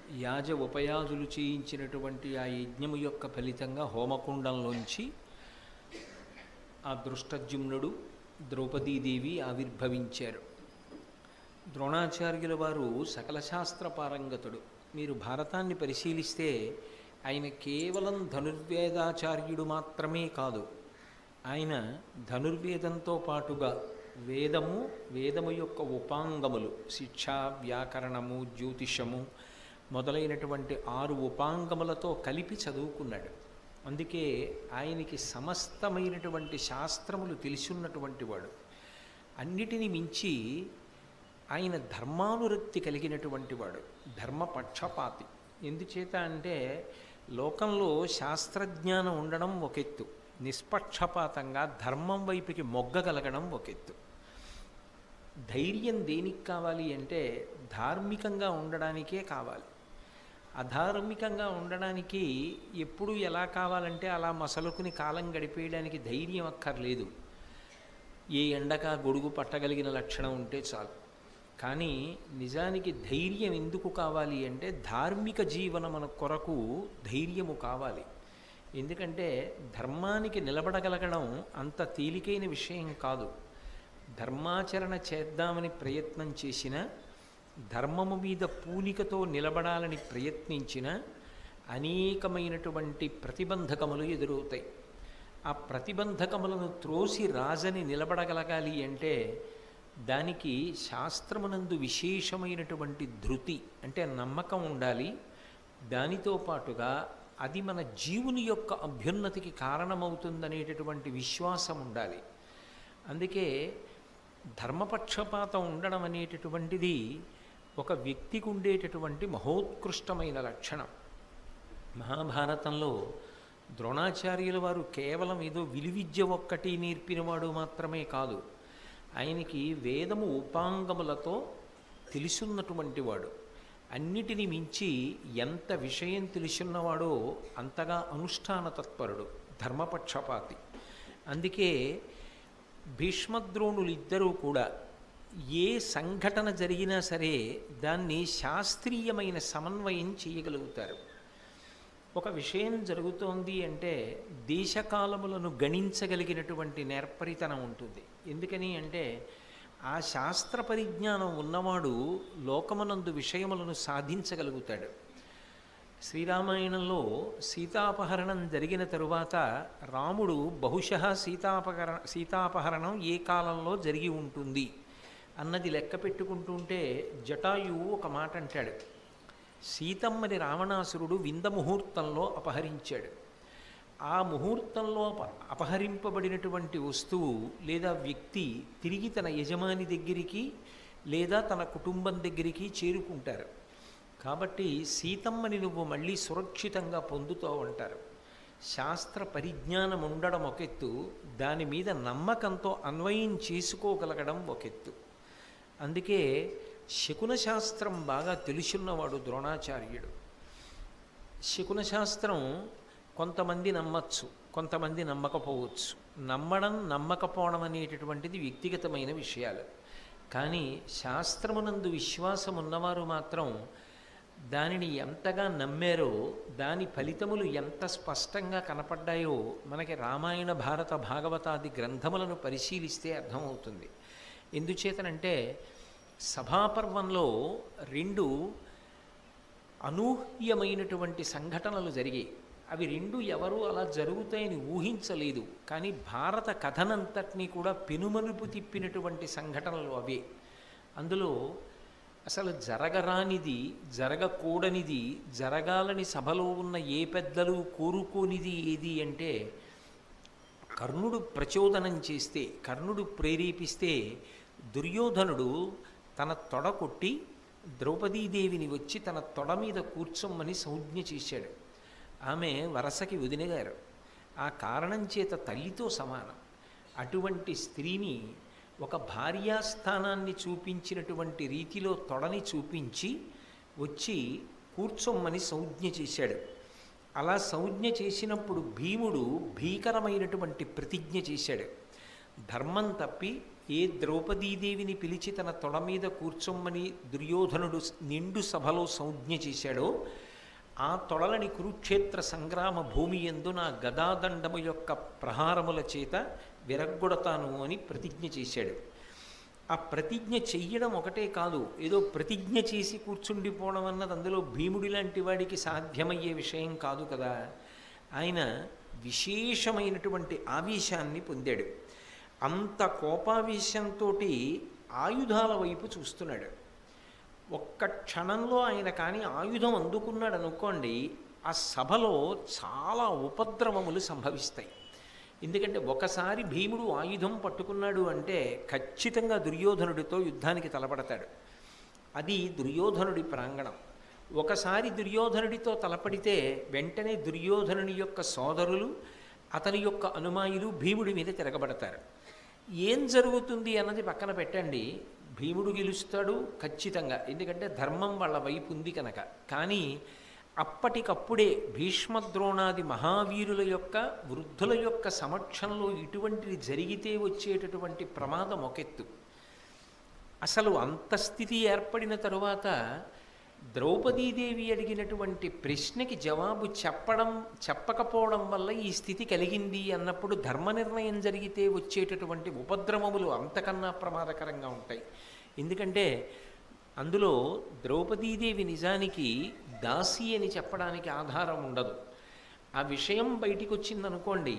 యాజ ఉపయాజులు చేయించినటువంటి ఆ యజ్ఞము యొక్క ఫలితంగా హోమకుండంలోంచి ఆ దృష్టజుమ్నుడు ద్రౌపదీదేవి ఆవిర్భవించారు ద్రోణాచార్యుల వారు సకల శాస్త్ర పారంగతుడు మీరు భారతాన్ని పరిశీలిస్తే ఆయన కేవలం ధనుర్వేదాచార్యుడు మాత్రమే కాదు ఆయన ధనుర్వేదంతో పాటుగా వేదము వేదము యొక్క ఉపాంగములు శిక్ష వ్యాకరణము జ్యోతిషము మొదలైనటువంటి ఆరు ఉపాంగములతో కలిపి చదువుకున్నాడు అందుకే ఆయనకి సమస్తమైనటువంటి శాస్త్రములు తెలిసున్నటువంటి వాడు అన్నిటిని మించి ఆయన ధర్మానురక్తి కలిగినటువంటి వాడు ధర్మపక్షపాతి ఎందుచేత అంటే లోకంలో శాస్త్రజ్ఞానం ఉండడం ఒక ఎత్తు నిష్పక్షపాతంగా ధర్మం వైపుకి మొగ్గగలగడం ఒక ఎత్తు ధైర్యం దేనికి కావాలి అంటే ధార్మికంగా ఉండడానికే కావాలి అధార్మికంగా ఉండడానికి ఎప్పుడు ఎలా కావాలంటే అలా మసలుకుని కాలం గడిపేయడానికి ధైర్యం అక్కర్లేదు ఏ ఎండక గొడుగు పట్టగలిగిన లక్షణం ఉంటే చాలు కానీ నిజానికి ధైర్యం ఎందుకు కావాలి అంటే ధార్మిక జీవనమున కొరకు ధైర్యము కావాలి ఎందుకంటే ధర్మానికి నిలబడగలగడం అంత తేలికైన విషయం కాదు ధర్మాచరణ చేద్దామని ప్రయత్నం చేసిన ధర్మము మీద పూనికతో నిలబడాలని ప్రయత్నించిన అనేకమైనటువంటి ప్రతిబంధకములు ఎదురవుతాయి ఆ ప్రతిబంధకములను త్రోసి రాజని నిలబడగలగాలి అంటే దానికి శాస్త్రమునందు విశేషమైనటువంటి ధృతి అంటే నమ్మకం ఉండాలి దానితో పాటుగా అది మన జీవుని యొక్క అభ్యున్నతికి కారణమవుతుందనేటటువంటి విశ్వాసం ఉండాలి అందుకే ధర్మపక్షపాతం ఉండడం అనేటటువంటిది ఒక వ్యక్తికి ఉండేటటువంటి మహోత్కృష్టమైన లక్షణం మహాభారతంలో ద్రోణాచార్యుల వారు కేవలం ఏదో విలువిద్య ఒక్కటి నేర్పినవాడు మాత్రమే కాదు ఆయనకి వేదము ఉపాంగములతో తెలుసున్నటువంటి వాడు అన్నిటిని మించి ఎంత విషయం తెలుసున్నవాడో అంతగా అనుష్ఠాన తత్పరుడు ధర్మపక్షపాతి అందుకే భీష్మద్రోణులు ఇద్దరూ కూడా ఏ సంఘటన జరిగినా సరే దాన్ని శాస్త్రీయమైన సమన్వయం చేయగలుగుతారు ఒక విషయం జరుగుతోంది అంటే దేశకాలములను గణించగలిగినటువంటి నేర్పరితనం ఉంటుంది ఎందుకని అంటే ఆ శాస్త్ర పరిజ్ఞానం ఉన్నవాడు లోకమునందు విషయములను సాధించగలుగుతాడు శ్రీరామాయణంలో సీతాపహరణం జరిగిన తరువాత రాముడు బహుశः సీతాపహర సీతాపహరణం ఏ కాలంలో జరిగి ఉంటుంది అన్నది లెక్క పెట్టుకుంటుంటే జటాయువు ఒక మాట అంటాడు సీతమ్మని రావణాసురుడు వింద ముహూర్తంలో అపహరించాడు ఆ ముహూర్తంలో అప అపహరింపబడినటువంటి వస్తువు లేదా వ్యక్తి తిరిగి తన యజమాని దగ్గరికి లేదా తన కుటుంబం దగ్గరికి చేరుకుంటారు కాబట్టి సీతమ్మని నువ్వు మళ్ళీ సురక్షితంగా పొందుతూ ఉంటారు శాస్త్ర పరిజ్ఞానం ఉండడం ఒక ఎత్తు దాని మీద నమ్మకంతో అన్వయం చేసుకోగలగడం ఒక ఎత్తు అందుకే శకున శాస్త్రం బాగా తెలుసున్నవాడు ద్రోణాచార్యుడు శకున శాస్త్రం కొంతమంది నమ్మచ్చు కొంతమంది నమ్మకపోవచ్చు నమ్మడం నమ్మకపోవడం అనేటటువంటిది వ్యక్తిగతమైన విషయాలు కానీ శాస్త్రమునందు విశ్వాసం ఉన్నవారు మాత్రం దానిని ఎంతగా నమ్మారో దాని ఫలితములు ఎంత స్పష్టంగా కనపడ్డాయో మనకి రామాయణ భారత భాగవతాది గ్రంథములను పరిశీలిస్తే అర్థమవుతుంది ఎందుచేతనంటే సభాపర్వంలో రెండు అనూహ్యమైనటువంటి సంఘటనలు జరిగాయి అవి రెండు ఎవరు అలా జరుగుతాయని ఊహించలేదు కానీ భారత కథనంతటినీ కూడా పెనుమలుపు తిప్పినటువంటి సంఘటనలు అవే అందులో అసలు జరగరానిది జరగకూడనిది జరగాలని సభలో ఉన్న ఏ పెద్దలు కోరుకోనిది ఏది అంటే కర్ణుడు ప్రచోదనం చేస్తే కర్ణుడు ప్రేరేపిస్తే దుర్యోధనుడు తన తొడ కొట్టి ద్రౌపదీదేవిని వచ్చి తన తొడ మీద కూర్చోమ్మని సంజ్ఞ చేశాడు ఆమె వరసకి వదినగారు ఆ కారణం చేత తల్లితో సమానం అటువంటి స్త్రీని ఒక భార్యాస్థానాన్ని చూపించినటువంటి రీతిలో తొడని చూపించి వచ్చి కూర్చోమ్మని సంజ్ఞ చేశాడు అలా సంజ్ఞ చేసినప్పుడు భీముడు భీకరమైనటువంటి ప్రతిజ్ఞ చేశాడు ధర్మం తప్పి ఏ ద్రౌపదీదేవిని పిలిచి తన తొడ మీద కూర్చొమ్మని దుర్యోధనుడు నిండు సభలో సంజ్ఞ చేశాడో ఆ తొడలని కురుక్షేత్ర సంగ్రామ భూమి ఎందు నా గదాదండము యొక్క ప్రహారముల చేత విరగ్గొడతాను అని ప్రతిజ్ఞ చేశాడు ఆ ప్రతిజ్ఞ చెయ్యడం ఒకటే కాదు ఏదో ప్రతిజ్ఞ చేసి కూర్చుండిపోవడం అన్నది అందులో భీముడి లాంటి వాడికి సాధ్యమయ్యే విషయం కాదు కదా ఆయన విశేషమైనటువంటి ఆవేశాన్ని పొందాడు అంత కోపావేశంతో ఆయుధాల వైపు చూస్తున్నాడు ఒక్క క్షణంలో ఆయన కానీ ఆయుధం అందుకున్నాడు అనుకోండి ఆ సభలో చాలా ఉపద్రవములు సంభవిస్తాయి ఎందుకంటే ఒకసారి భీముడు ఆయుధం పట్టుకున్నాడు అంటే ఖచ్చితంగా దుర్యోధనుడితో యుద్ధానికి తలపడతాడు అది దుర్యోధనుడి ప్రాంగణం ఒకసారి దుర్యోధనుడితో తలపడితే వెంటనే దుర్యోధనుని యొక్క సోదరులు అతని యొక్క అనుమాయులు భీముడి మీద తిరగబడతారు ఏం జరుగుతుంది అన్నది పక్కన పెట్టండి భీముడు గెలుస్తాడు ఖచ్చితంగా ఎందుకంటే ధర్మం వాళ్ళ వైపు ఉంది కనుక కానీ అప్పటికప్పుడే భీష్మద్రోణాది మహావీరుల యొక్క వృద్ధుల యొక్క సమక్షంలో ఇటువంటిది జరిగితే వచ్చేటటువంటి ప్రమాదం ఒకెత్తు అసలు అంత స్థితి ఏర్పడిన తరువాత ద్రౌపదీదేవి అడిగినటువంటి ప్రశ్నకి జవాబు చెప్పడం చెప్పకపోవడం వల్ల ఈ స్థితి కలిగింది అన్నప్పుడు ధర్మ నిర్ణయం జరిగితే వచ్చేటటువంటి ఉపద్రవములు అంతకన్నా ప్రమాదకరంగా ఉంటాయి ఎందుకంటే అందులో ద్రౌపదీదేవి నిజానికి దాసి అని చెప్పడానికి ఆధారం ఉండదు ఆ విషయం బయటికి వచ్చిందనుకోండి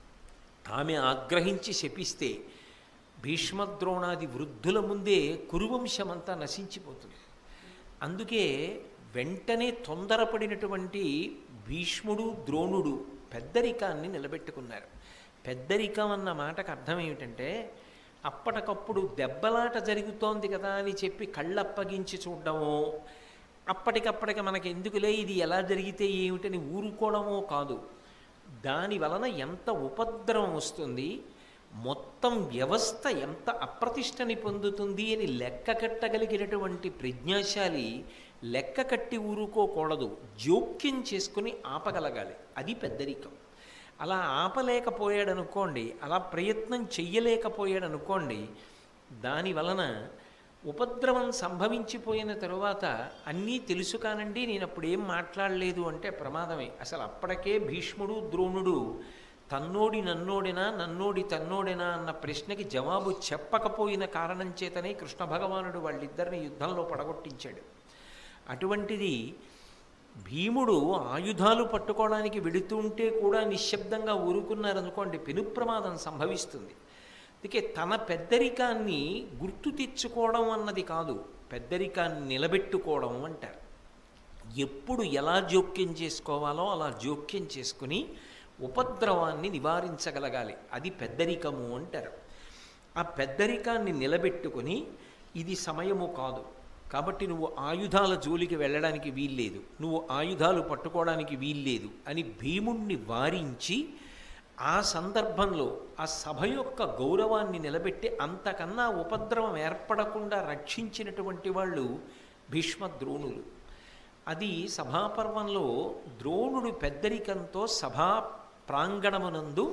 ఆమె ఆగ్రహించి శపిస్తే భీష్మద్రోణాది వృద్ధుల ముందే కురువంశమంతా నశించిపోతుంది అందుకే వెంటనే తొందరపడినటువంటి భీష్ముడు ద్రోణుడు పెద్దరికాన్ని నిలబెట్టుకున్నారు పెద్దరికం అన్న మాటకు అర్థం ఏమిటంటే అప్పటికప్పుడు దెబ్బలాట జరుగుతోంది కదా అని చెప్పి కళ్ళప్పగించి చూడడమో అప్పటికప్పటికి మనకి ఎందుకులే ఇది ఎలా జరిగితే ఏమిటని ఊరుకోవడమో కాదు దాని వలన ఎంత ఉపద్రవం వస్తుంది మొత్తం వ్యవస్థ ఎంత అప్రతిష్టని పొందుతుంది అని లెక్క కట్టగలిగినటువంటి ప్రజ్ఞాశాలి లెక్క కట్టి ఊరుకోకూడదు జోక్యం చేసుకుని ఆపగలగాలి అది పెద్దరికం అలా ఆపలేకపోయాడనుకోండి అలా ప్రయత్నం చెయ్యలేకపోయాడనుకోండి దాని వలన ఉపద్రవం సంభవించిపోయిన తరువాత అన్నీ తెలుసు కానండి నేను అప్పుడు ఏం మాట్లాడలేదు అంటే ప్రమాదమే అసలు అప్పటికే భీష్ముడు ద్రోణుడు తన్నోడి నన్నోడినా నన్నోడి తన్నోడినా అన్న ప్రశ్నకి జవాబు చెప్పకపోయిన కారణం చేతనే కృష్ణ భగవానుడు వాళ్ళిద్దరిని యుద్ధంలో పడగొట్టించాడు అటువంటిది భీముడు ఆయుధాలు పట్టుకోవడానికి వెడుతుంటే కూడా నిశ్శబ్దంగా ఊరుకున్నారనుకోండి పెను ప్రమాదం సంభవిస్తుంది అందుకే తన పెద్దరికాన్ని గుర్తు తెచ్చుకోవడం అన్నది కాదు పెద్దరికాన్ని నిలబెట్టుకోవడం అంటారు ఎప్పుడు ఎలా జోక్యం చేసుకోవాలో అలా జోక్యం చేసుకుని ఉపద్రవాన్ని నివారించగలగాలి అది పెద్దరికము అంటారు ఆ పెద్దరికాన్ని నిలబెట్టుకొని ఇది సమయము కాదు కాబట్టి నువ్వు ఆయుధాల జోలికి వెళ్ళడానికి వీల్లేదు నువ్వు ఆయుధాలు పట్టుకోవడానికి వీల్లేదు అని భీముణ్ణి వారించి ఆ సందర్భంలో ఆ సభ యొక్క గౌరవాన్ని నిలబెట్టి అంతకన్నా ఉపద్రవం ఏర్పడకుండా రక్షించినటువంటి వాళ్ళు భీష్మ ద్రోణులు అది సభాపర్వంలో ద్రోణుడు పెద్దరికంతో సభా ప్రాంగణమునందు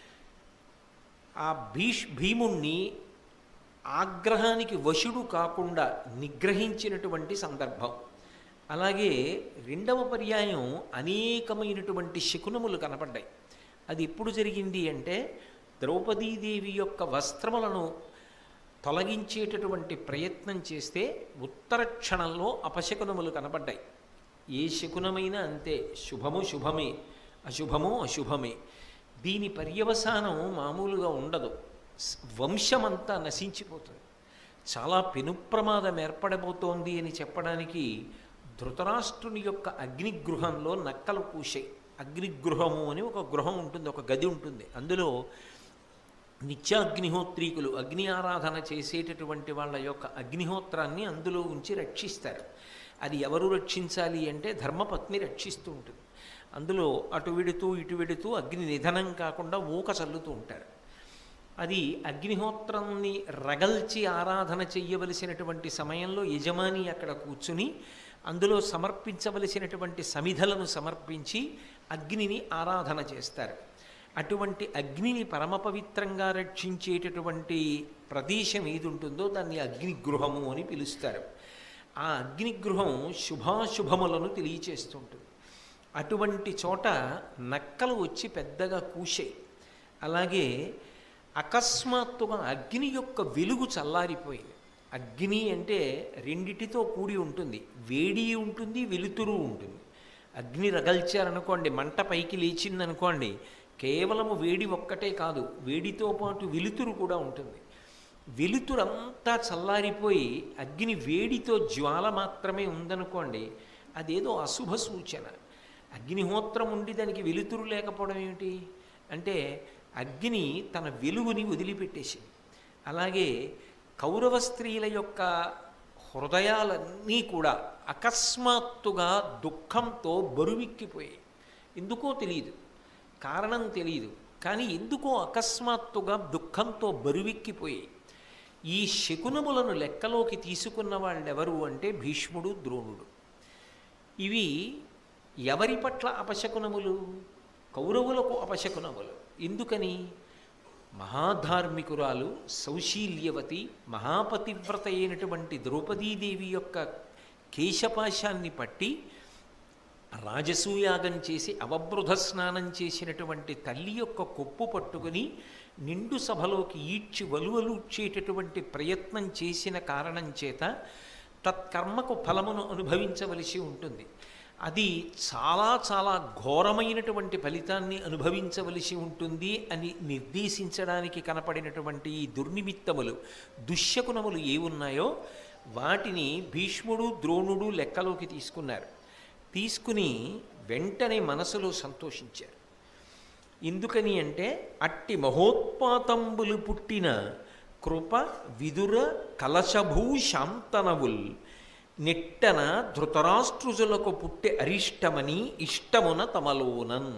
ఆ భీష్ భీముణ్ణి ఆగ్రహానికి వశుడు కాకుండా నిగ్రహించినటువంటి సందర్భం అలాగే రెండవ పర్యాయం అనేకమైనటువంటి శకునములు కనపడ్డాయి అది ఎప్పుడు జరిగింది అంటే ద్రౌపదీదేవి యొక్క వస్త్రములను తొలగించేటటువంటి ప్రయత్నం చేస్తే ఉత్తర క్షణంలో అపశకునములు కనపడ్డాయి ఏ శకునమైనా అంతే శుభము శుభమే అశుభము అశుభమే దీని పర్యవసానం మామూలుగా ఉండదు వంశమంతా నశించిపోతుంది చాలా పెను ప్రమాదం ఏర్పడబోతోంది అని చెప్పడానికి ధృతరాష్ట్రుని యొక్క అగ్నిగృహంలో నక్కలు కూశాయి అగ్నిగృహము అని ఒక గృహం ఉంటుంది ఒక గది ఉంటుంది అందులో నిత్యాగ్నిహోత్రీకులు అగ్ని ఆరాధన చేసేటటువంటి వాళ్ళ యొక్క అగ్నిహోత్రాన్ని అందులో ఉంచి రక్షిస్తారు అది ఎవరు రక్షించాలి అంటే ధర్మపత్ని రక్షిస్తూ ఉంటుంది అందులో అటు విడుతూ ఇటు విడుతూ అగ్ని నిధనం కాకుండా ఊక చల్లుతూ ఉంటారు అది అగ్నిహోత్రాన్ని రగల్చి ఆరాధన చెయ్యవలసినటువంటి సమయంలో యజమాని అక్కడ కూర్చుని అందులో సమర్పించవలసినటువంటి సమిధలను సమర్పించి అగ్నిని ఆరాధన చేస్తారు అటువంటి అగ్నిని పరమ పవిత్రంగా రక్షించేటటువంటి ప్రదేశం ఏది ఉంటుందో దాన్ని అగ్నిగృహము అని పిలుస్తారు ఆ అగ్నిగృహం శుభాశుభములను తెలియచేస్తుంటుంది అటువంటి చోట నక్కలు వచ్చి పెద్దగా కూశాయి అలాగే అకస్మాత్తుగా అగ్ని యొక్క వెలుగు చల్లారిపోయింది అగ్ని అంటే రెండిటితో కూడి ఉంటుంది వేడి ఉంటుంది వెలుతురు ఉంటుంది అగ్ని రగల్చారనుకోండి మంట పైకి లేచిందనుకోండి కేవలము వేడి ఒక్కటే కాదు వేడితో పాటు వెలుతురు కూడా ఉంటుంది వెలుతురంతా చల్లారిపోయి అగ్ని వేడితో జ్వాల మాత్రమే ఉందనుకోండి అదేదో అశుభ సూచన అగ్నిహోత్రం ఉండి దానికి వెలుతురు లేకపోవడం ఏమిటి అంటే అగ్ని తన వెలుగుని వదిలిపెట్టేసింది అలాగే కౌరవ స్త్రీల యొక్క హృదయాలన్నీ కూడా అకస్మాత్తుగా దుఃఖంతో బరువెక్కిపోయాయి ఎందుకో తెలియదు కారణం తెలియదు కానీ ఎందుకో అకస్మాత్తుగా దుఃఖంతో బరువెక్కిపోయాయి ఈ శకునములను లెక్కలోకి తీసుకున్న వాళ్ళెవరు అంటే భీష్ముడు ద్రోణుడు ఇవి ఎవరి పట్ల అపశకునములు కౌరవులకు అపశకునములు ఎందుకని మహాధార్మికురాలు సౌశీల్యవతి మహాపతివ్రత అయినటువంటి ద్రౌపదీదేవి యొక్క కేశపాశాన్ని పట్టి రాజసూయాగం చేసి అవబృధ స్నానం చేసినటువంటి తల్లి యొక్క కొప్పు పట్టుకుని నిండు సభలోకి ఈడ్చి వలువలుచ్చేటటువంటి ప్రయత్నం చేసిన కారణం చేత తత్కర్మకు ఫలమును అనుభవించవలసి ఉంటుంది అది చాలా చాలా ఘోరమైనటువంటి ఫలితాన్ని అనుభవించవలసి ఉంటుంది అని నిర్దేశించడానికి కనపడినటువంటి ఈ దుర్నిమిత్తములు దుశ్శకునములు ఏ ఉన్నాయో వాటిని భీష్ముడు ద్రోణుడు లెక్కలోకి తీసుకున్నారు తీసుకుని వెంటనే మనసులో సంతోషించారు ఎందుకని అంటే అట్టి మహోత్పాతంబులు పుట్టిన కృప విదుర కలశభూ శాంతనవుల్ నిట్టన ధృతరాష్ట్రుజులకు పుట్టె అరిష్టమని ఇష్టమున తమలోనన్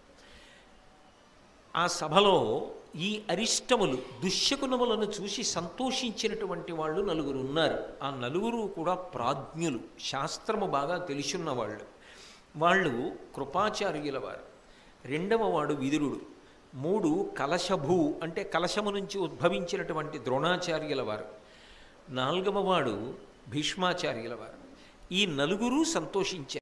ఆ సభలో ఈ అరిష్టములు దుశ్శకునములను చూసి సంతోషించినటువంటి వాళ్ళు నలుగురు ఉన్నారు ఆ నలుగురు కూడా ప్రాజ్ఞులు శాస్త్రము బాగా తెలిసున్న వాళ్ళు వాళ్ళు కృపాచార్యుల వారు రెండవ వాడు విదురుడు మూడు కలశభూ అంటే కలశము నుంచి ఉద్భవించినటువంటి ద్రోణాచార్యుల వారు నాలుగవ వాడు భీష్మాచార్యుల వారు ఈ నలుగురు సంతోషించారు